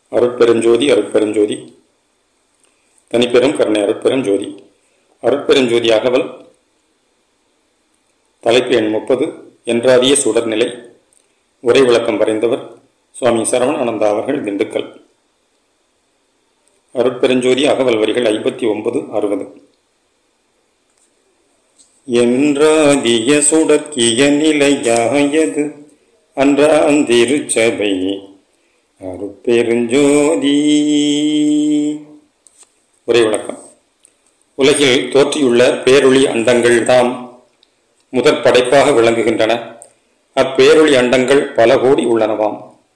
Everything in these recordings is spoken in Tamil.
அருட்பெருஞ்சோதி அருட்பெருஞ்சோதி தனிப்பெரும் கருணை அருட்பெரும் ஜோதி அருட்பெருஞ்சோதி அகவல் தலைப்பு எண் முப்பது என்றாதிய சுடர்நிலை உரை விளக்கம் வரைந்தவர் சுவாமி சரவணானந்தா அவர்கள் திண்டுக்கல் அருட்பெருஞ்சோதி அகவல் வரிகள் ஐம்பத்தி ஒன்பது அறுபது என்றாதிய சுடற்கிய நிலையாயது அன்றாந்திருச்சபை அருட்பெருஞ்சோதி உரை விளக்கம் உலகில் தோற்றியுள்ள பேரொளி அண்டங்கள் தாம் முதற் படைப்பாக விளங்குகின்றன அப்பேரொளி அண்டங்கள் பல கோடி உள்ளனவாம்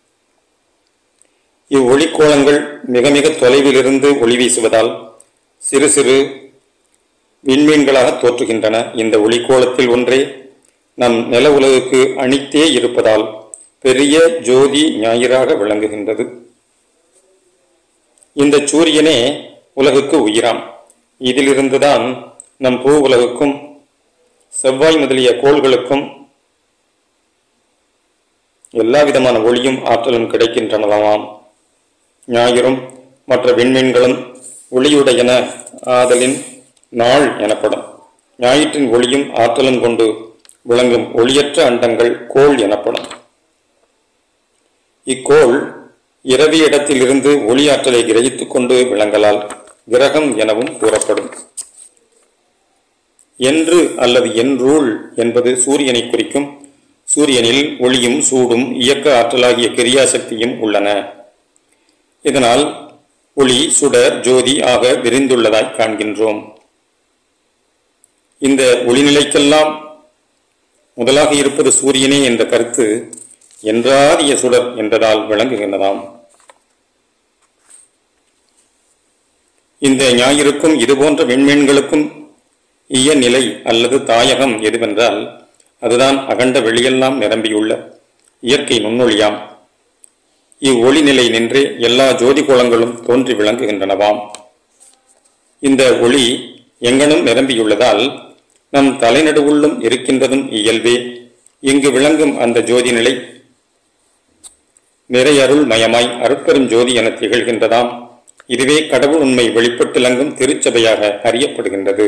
இவ்வொளிக்கோளங்கள் மிக மிக தொலைவிலிருந்து ஒளி வீசுவதால் சிறு சிறு விண்மீன்களாக தோற்றுகின்றன இந்த ஒளிக்கோளத்தில் ஒன்றே நம் நில உலகுக்கு அணித்தே இருப்பதால் பெரிய ஜோதி ஞாயிறாக விளங்குகின்றது இந்த சூரியனே உலகுக்கு உயிராம் இதிலிருந்துதான் நம் பூ உலகுக்கும் செவ்வாய் முதலிய கோள்களுக்கும் எல்லா விதமான ஒளியும் ஆற்றலும் கிடைக்கின்றனவாம் ஞாயிறும் மற்ற விண்மீன்களும் ஒளியுடையன ஆதலின் நாள் எனப்படும் ஞாயிற்றின் ஒளியும் ஆற்றலும் கொண்டு விளங்கும் ஒளியற்ற அண்டங்கள் கோள் எனப்படும் இக்கோள் இரவி இடத்திலிருந்து ஒளி ஆற்றலை கிரகித்துக் கொண்டு விளங்கலால் கிரகம் எனவும் கூறப்படும் என்று அல்லது என்றூள் என்பது சூரியனை குறிக்கும் சூரியனில் ஒளியும் சூடும் இயக்க ஆற்றலாகிய கிரியாசக்தியும் உள்ளன இதனால் ஒளி சுடர் ஜோதி ஆக விரிந்துள்ளதாய் காண்கின்றோம் இந்த ஒளிநிலைக்கெல்லாம் முதலாக இருப்பது சூரியனே என்ற கருத்து என்றாதிய சுடர் என்றதால் விளங்குகின்றதாம் இந்த ஞாயிறுக்கும் இதுபோன்ற விண்மீன்களுக்கும் இயநிலை அல்லது தாயகம் எதுவென்றால் அதுதான் அகண்ட வெளியெல்லாம் நிரம்பியுள்ள இயற்கை நுண்ணொழியாம் இவ்வொளி நிலை நின்றே எல்லா ஜோதி கோலங்களும் தோன்றி விளங்குகின்றனவாம் இந்த ஒளி எங்கனும் நிரம்பியுள்ளதால் நம் தலைநடுவுள்ளும் இருக்கின்றதும் இயல்பே இங்கு விளங்கும் அந்த ஜோதி நிலை நிறையருள் மயமாய் அருட்பெரும் ஜோதி என திகழ்கின்றதாம் இதுவே கடவுள் உண்மை வெளிப்பட்டிலங்கும் திருச்சபையாக அறியப்படுகின்றது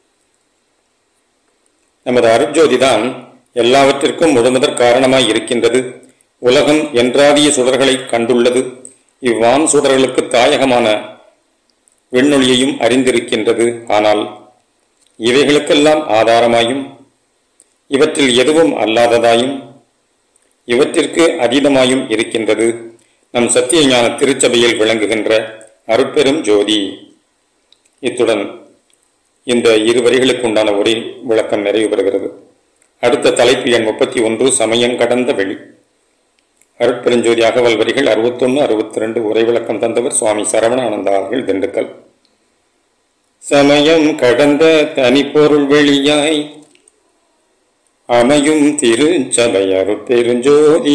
நமது அருட்ஜோதிதான் எல்லாவற்றிற்கும் முழுமுதற் காரணமாய் இருக்கின்றது உலகம் என்றாதிய சுடர்களை கண்டுள்ளது இவ்வான் சுடர்களுக்கு தாயகமான விண்ணொளியையும் அறிந்திருக்கின்றது ஆனால் இவைகளுக்கெல்லாம் ஆதாரமாயும் இவற்றில் எதுவும் அல்லாததாயும் இவற்றிற்கு அதீதமாயும் இருக்கின்றது நம் சத்திய ஞான திருச்சபையில் விளங்குகின்ற அருட்பெரும் ஜோதி இத்துடன் இந்த இரு வரிகளுக்கு உண்டான உரை விளக்கம் நிறைவு பெறுகிறது அடுத்த தலைப்பு எண் முப்பத்தி ஒன்று சமயம் கடந்த வெளி அருட்பெருஞ்சோதி அகவல் வரிகள் அறுபத்தொன்று அறுபத்தி ரெண்டு உரை விளக்கம் தந்தவர் சுவாமி சரவணானந்தா அவர்கள் திண்டுக்கல் சமயம் கடந்த தனிப்பொருள் வெளியாய் அமையும் திருச்சபை அருட்பெருஞ்சோதி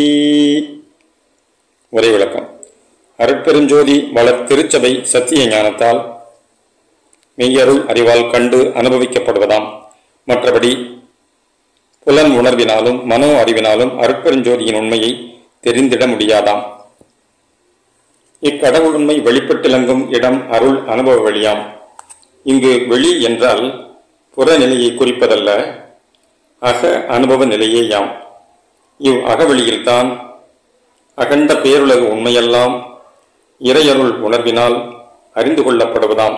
உரை விளக்கம் அருட்பெருஞ்சோதி வளர் திருச்சபை சத்திய ஞானத்தால் மெய்யருள் அறிவால் கண்டு அனுபவிக்கப்படுவதாம் மற்றபடி புலன் உணர்வினாலும் மனோ அறிவினாலும் அருட்பெருஞ்சோதியின் உண்மையை தெரிந்திட முடியாதாம் இக்கடவுள் உண்மை வெளிப்பட்டிலங்கும் இடம் அருள் அனுபவ வழியாம் இங்கு வெளி என்றால் புறநிலையை குறிப்பதல்ல அக அனுபவ நிலையேயாம் இவ் அகவெளியில்தான் அகண்ட பேருலக உண்மையெல்லாம் இறையருள் உணர்வினால் அறிந்து கொள்ளப்படுவதாம்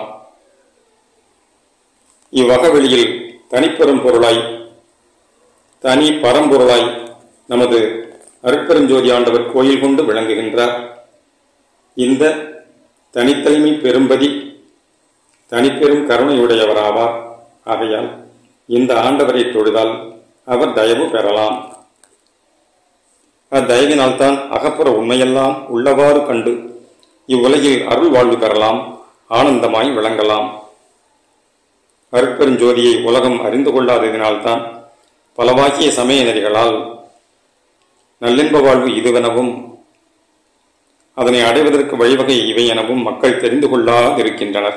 இவ்வகவெளியில் தனிப்பெரும் பொருளாய் தனி பரம்பொருளாய் நமது அருட்பெருஞ்சோதி ஆண்டவர் கோயில் கொண்டு விளங்குகின்றார் இந்த தனித்தலைமை பெரும்பதி தனிப்பெரும் கருணையுடையவராவார் ஆகையால் இந்த ஆண்டவரை தொழுதால் அவர் தயவு பெறலாம் அத்தயவினால்தான் அகப்புற உண்மையெல்லாம் உள்ளவாறு கண்டு இவ்வுலகில் அருள் வாழ்வு பெறலாம் ஆனந்தமாய் விளங்கலாம் அருட்பெருஞ்சோதியை உலகம் அறிந்து கொள்ளாததினால்தான் பலவாக்கிய சமய நெறிகளால் நல்லின்ப வாழ்வு இதுவெனவும் அதனை அடைவதற்கு வழிவகை இவை எனவும் மக்கள் தெரிந்து கொள்ளாதிருக்கின்றனர்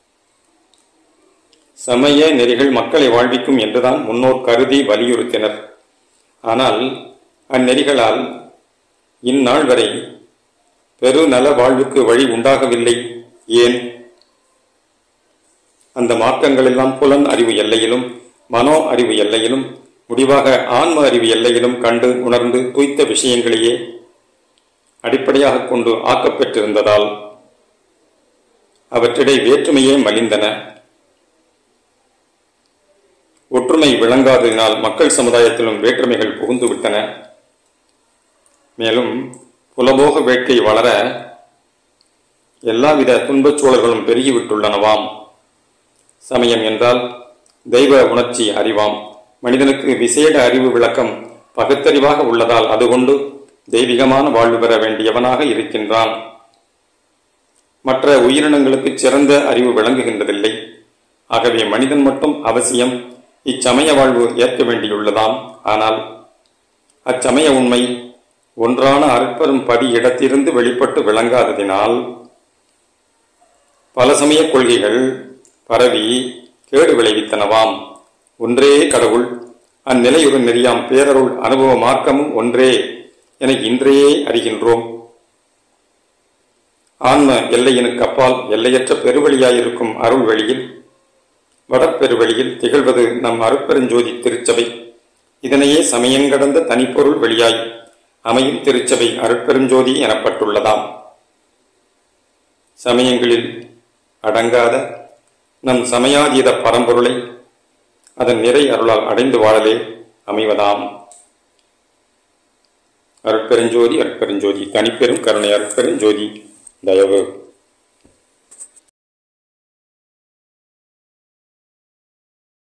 சமய நெறிகள் மக்களை வாழ்விக்கும் என்றுதான் முன்னோர் கருதி வலியுறுத்தினர் ஆனால் அந்நெறிகளால் இந்நாள் வரை பெரு நல வாழ்வுக்கு வழி உண்டாகவில்லை ஏன் அந்த மார்க்கங்கள் எல்லாம் புலன் அறிவு எல்லையிலும் மனோ அறிவு எல்லையிலும் முடிவாக ஆன்ம அறிவு எல்லையிலும் கண்டு உணர்ந்து துய்த்த விஷயங்களையே அடிப்படையாக கொண்டு ஆக்கப்பெற்றிருந்ததால் அவற்றிடை வேற்றுமையே மலிந்தன ஒற்றுமை விளங்காததினால் மக்கள் சமுதாயத்திலும் வேற்றுமைகள் புகுந்து விட்டன மேலும் புலபோக வேட்கை வளர எல்லாவித துன்பச் சூழல்களும் பெருகிவிட்டுள்ளனவாம் சமயம் என்றால் தெய்வ உணர்ச்சி அறிவாம் மனிதனுக்கு விசேட அறிவு விளக்கம் பகுத்தறிவாக உள்ளதால் அதுகொண்டு தெய்வீகமான வாழ்வு பெற வேண்டியவனாக இருக்கின்றான் மற்ற உயிரினங்களுக்கு சிறந்த அறிவு விளங்குகின்றதில்லை ஆகவே மனிதன் மட்டும் அவசியம் இச்சமய வாழ்வு ஏற்க வேண்டியுள்ளதாம் ஆனால் அச்சமய உண்மை ஒன்றான அற்பெரும் பதி இடத்திலிருந்து வெளிப்பட்டு விளங்காததினால் பல சமய கொள்கைகள் பரவி கேடு விளைவித்தனவாம் ஒன்றே கடவுள் அந்நிலையுடன் நெறியாம் பேரருள் அனுபவ மார்க்கமும் ஒன்றே என இன்றையே அறிகின்றோம் ஆன்ம எல்லையினுக்கு அப்பால் எல்லையற்ற பெருவழியாயிருக்கும் அருள் வழியில் வடப்பெருவழியில் திகழ்வது நம் அருட்பெருஞ்சோதி திருச்சபை இதனையே சமயங்கடந்த தனிப்பொருள் வெளியாய் அமையும் திருச்சபை அருட்பெருஞ்சோதி எனப்பட்டுள்ளதாம் சமயங்களில் அடங்காத நம் சமயாதீத பரம்பொருளை அதன் நிறை அருளால் அடைந்து வாழலே அமைவதாம் அருட்பெருஞ்சோதி அருட்பெருஞ்சோதி தனிப்பெரும் கருணை அருட்பெருஞ்சோதி தயவு